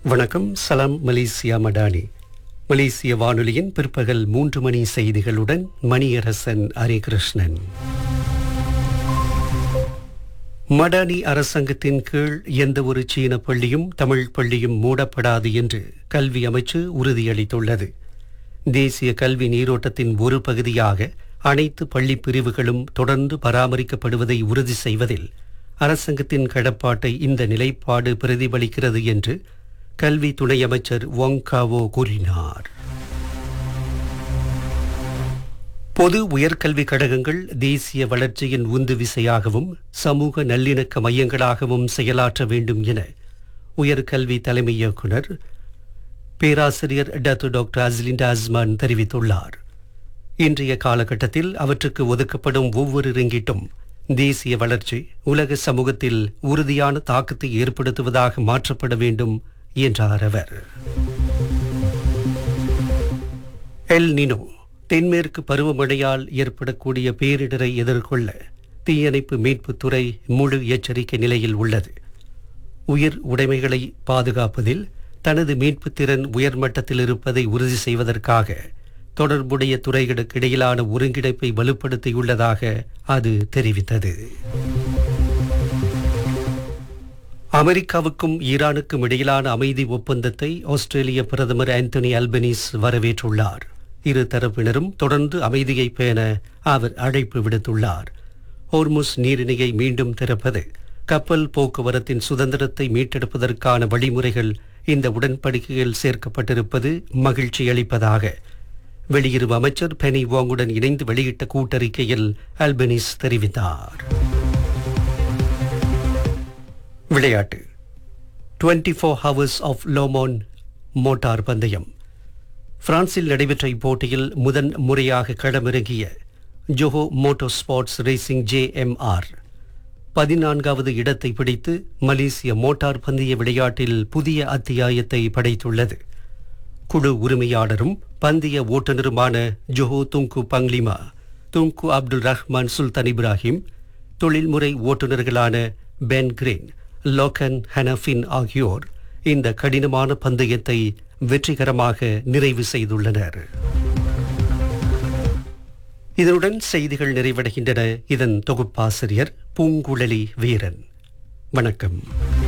வணக்கம் சலாம் மலேசியா மடானி மலேசிய வானொலியின் பிற்பகல் மூன்று மணி செய்திகளுடன் மணியரசன் ஹரிகிருஷ்ணன் மடானி அரசாங்கத்தின் கீழ் எந்த ஒரு சீன பள்ளியும் தமிழ் பள்ளியும் மூடப்படாது என்று கல்வி அமைச்சு உறுதியளித்துள்ளது தேசிய கல்வி நீரோட்டத்தின் ஒரு பகுதியாக அனைத்து பள்ளி பிரிவுகளும் தொடர்ந்து பராமரிக்கப்படுவதை உறுதி செய்வதில் அரசாங்கத்தின் கடப்பாட்டை இந்த நிலைப்பாடு பிரதிபலிக்கிறது என்று கல்வி துணை அமைச்சர் ஒங்காவோ கூறினார் பொது உயர்கல்வி கழகங்கள் தேசிய வளர்ச்சியின் உந்து விசையாகவும் சமூக நல்லிணக்க மையங்களாகவும் செயலாற்ற வேண்டும் என உயர்கல்வி தலைமை இயக்குனர் பேராசிரியர் டாக்டர் டாக்டர் அஸ்லிண்டா அஸ்மான் தெரிவித்துள்ளார் இன்றைய காலகட்டத்தில் அவற்றுக்கு ஒதுக்கப்படும் ஒவ்வொரு ரிங்கிட்டும் தேசிய வளர்ச்சி உலக சமூகத்தில் உறுதியான தாக்கத்தை ஏற்படுத்துவதாக மாற்றப்பட வேண்டும் என்றார் அவர் எல் நினோ தென்மேற்கு பருவமழையால் ஏற்படக்கூடிய பேரிடரை எதிர்கொள்ள தீயணைப்பு மீட்புத் துறை முழு எச்சரிக்கை நிலையில் உள்ளது உயிர் உடைமைகளை பாதுகாப்பதில் தனது மீட்புத் திறன் உயர்மட்டத்தில் இருப்பதை உறுதி செய்வதற்காக தொடர்புடைய துறைகளுக்கு இடையிலான ஒருங்கிணைப்பை வலுப்படுத்தியுள்ளதாக அது தெரிவித்தது அமெரிக்காவுக்கும் ஈரானுக்கும் இடையிலான அமைதி ஒப்பந்தத்தை ஆஸ்திரேலிய பிரதமர் ஆந்தனி அல்பனீஸ் வரவேற்றுள்ளார் இரு தரப்பினரும் தொடர்ந்து அமைதியை பேண அவர் அழைப்பு விடுத்துள்ளார் ஹோர்முஸ் நீரிணையை மீண்டும் திறப்பது கப்பல் போக்குவரத்தின் சுதந்திரத்தை மீட்டெடுப்பதற்கான வழிமுறைகள் இந்த உடன்படிக்கையில் சேர்க்கப்பட்டிருப்பது மகிழ்ச்சி அளிப்பதாக வெளியுறவு அமைச்சர் பெனி வாங்குடன் இணைந்து வெளியிட்ட கூட்டறிக்கையில் அல்பனீஸ் தெரிவித்தார் விளையாட்டு twenty four hours of Le Mans motor பந்தயம் பிரான்சில் நடைபெற்ற இப்போட்டியில் முதன் முறையாக களமிறங்கிய Johor motorsports racing JMR பதினான்காவது இடத்தை பிடித்து மலேசிய மோட்டார் பந்தய விளையாட்டில் புதிய அத்தியாயத்தை படைத்துள்ளது குழு உரிமையாளரும் பந்தய ஓட்டுநருமான Johor Tunku Panglima Tunku Abdul Rahman Sultan Ibrahim தொழில்முறை ஓட்டுநர்களான பென் கிரேன் லோகன் ஹனஃபின் ஆகியோர் இந்த கடினமான பந்தயத்தை வெற்றிகரமாக நிறைவு செய்துள்ளனர் இதனுடன் செய்திகள் நிறைவடைகின்றன இதன் தொகுப்பாசிரியர் பூங்குழலி வீரன் வணக்கம்